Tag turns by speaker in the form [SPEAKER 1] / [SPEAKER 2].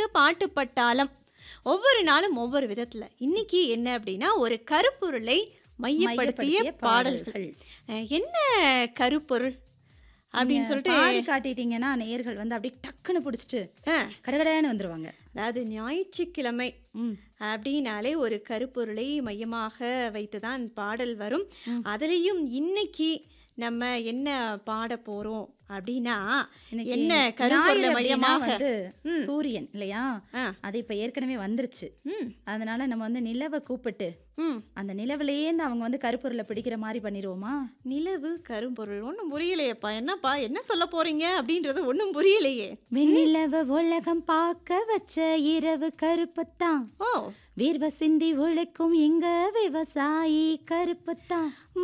[SPEAKER 1] பாட்டு பட்டாளம் ஒவ்வொரு நாளும் ஒவ்வொரு விதத்துல இன்னைக்கு என்ன அப்படின்னா ஒரு கருப்பொருளை மையப்படுத்திய
[SPEAKER 2] மையப்படுத்திய
[SPEAKER 1] பாடல்கள் அஹ், என்ன கருப்பொருள் அப்படின்னு
[SPEAKER 2] நீங்க
[SPEAKER 1] சொல்லிட்டு
[SPEAKER 2] பாடி காட்டிட்டீங்கன்னா நேயர்கள் வந்து அப்படியே டக்குன்னு பிடிச்சிட்டு
[SPEAKER 1] அஹ்,
[SPEAKER 2] கடகடன்னு வந்துருவாங்க
[SPEAKER 1] அதாவது ஞாயிற்றுக்கிழமை
[SPEAKER 2] ம்
[SPEAKER 1] அப்படின்னாலே ஒரு கருப்பொருளை மையமாக வைத்துதான் பாடல் வரும்
[SPEAKER 2] ம்.
[SPEAKER 1] அதுலேயும் இன்னைக்கு நம்ம என்ன பாட போறோம் அப்படின்னா
[SPEAKER 2] இன்னைக்கு
[SPEAKER 1] என்ன
[SPEAKER 2] ஞாயிறு
[SPEAKER 1] கருப்பொருளை
[SPEAKER 2] அப்படின்னா
[SPEAKER 1] மையமாக
[SPEAKER 2] வந்து
[SPEAKER 1] ம்.
[SPEAKER 2] சூரியன் இல்லையா
[SPEAKER 1] ஆ.
[SPEAKER 2] அது இப்ப ஏற்கனவே வந்துருச்சு
[SPEAKER 1] ம்
[SPEAKER 2] அதனால நம்ம வந்து நிலவை கூப்பிட்டு
[SPEAKER 1] ம்
[SPEAKER 2] அந்த நிலவுலேருந்து அவங்க வந்து கருப்பொருளை பிடிக்கிற மாதிரி பண்ணிடுவோமா
[SPEAKER 1] நிலவு கரும்பொருள் ஒன்றும் புரியலையேப்பா என்னப்பா என்ன சொல்ல போறீங்க அப்படின்றது ஒன்றும் புரியலையே
[SPEAKER 2] வெண்ணிலவ உலகம் பார்க்க வச்ச இரவு கருப்புத்தான்
[SPEAKER 1] ஓ
[SPEAKER 2] வீர்வ சிந்தி உழைக்கும் எங்க விவசாயி கருப்புத்தான்